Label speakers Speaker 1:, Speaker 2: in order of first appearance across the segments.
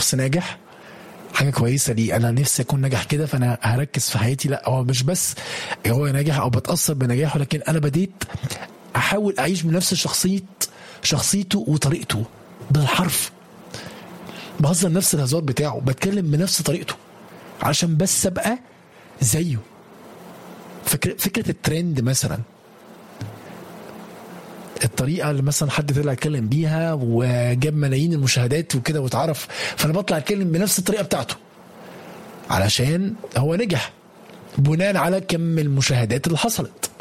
Speaker 1: شخص ناجح حاجه كويسه لي انا نفسي اكون ناجح كده فانا هركز في حياتي لا هو مش بس هو ناجح او بتاثر بنجاحه لكن انا بديت احاول اعيش بنفس شخصيه شخصيته وطريقته بالحرف بهزر نفس الهزار بتاعه بتكلم بنفس طريقته عشان بس ابقى زيه فكرة, فكرة الترند مثلا الطريقة اللي مثلا حد طلع يتكلم بيها وجاب ملايين المشاهدات وكده واتعرف فأنا بطلع أتكلم بنفس الطريقة بتاعته علشان هو نجح بناء على كم المشاهدات اللي حصلت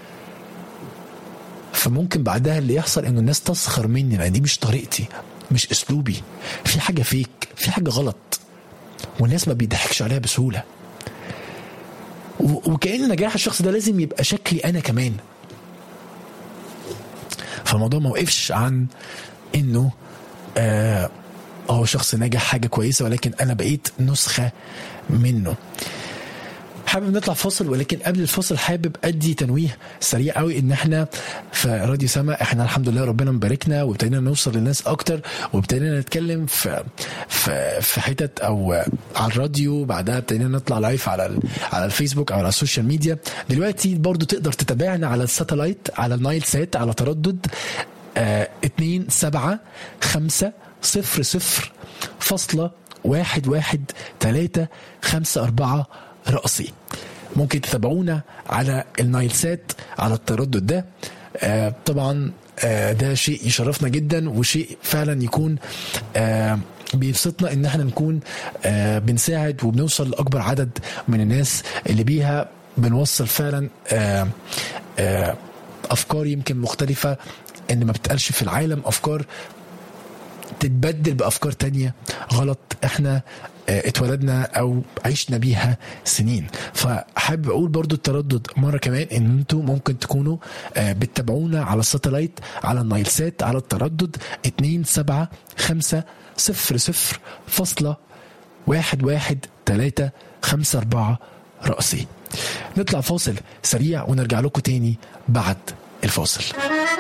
Speaker 1: فممكن بعدها اللي يحصل انه الناس تسخر مني لان دي مش طريقتي مش اسلوبي في حاجه فيك في حاجه غلط والناس ما بيضحكش عليها بسهوله و- وكأن نجاح الشخص ده لازم يبقى شكلي انا كمان فالموضوع ما وقفش عن انه آه هو شخص ناجح حاجه كويسه ولكن انا بقيت نسخه منه حابب نطلع فاصل ولكن قبل الفاصل حابب ادي تنويه سريع قوي ان احنا في راديو سما احنا الحمد لله ربنا مباركنا وابتدينا نوصل للناس اكتر وابتدينا نتكلم في في في حتت او على الراديو بعدها ابتدينا نطلع لايف على ال- على الفيسبوك او على السوشيال ميديا دلوقتي برضو تقدر تتابعنا على الساتلايت على النايل سات على تردد آه 2 7 5 0 0 فاصلة واحد واحد تلاتة خمسة أربعة رأسي ممكن تتابعونا على النايل سات على التردد ده آه طبعا آه ده شيء يشرفنا جدا وشيء فعلا يكون آه بيبسطنا ان احنا نكون آه بنساعد وبنوصل لاكبر عدد من الناس اللي بيها بنوصل فعلا آه آه افكار يمكن مختلفه ان ما بتقالش في العالم افكار تتبدل بافكار تانية غلط احنا اه، اتولدنا او عشنا بيها سنين فحابب اقول برضو التردد مره كمان ان انتوا ممكن تكونوا اه، بتتابعونا على الساتلايت على النايل سات على التردد 2 7 5 0 0 فاصلة واحد واحد تلاتة خمسة أربعة رأسي نطلع فاصل سريع ونرجع لكم تاني بعد الفاصل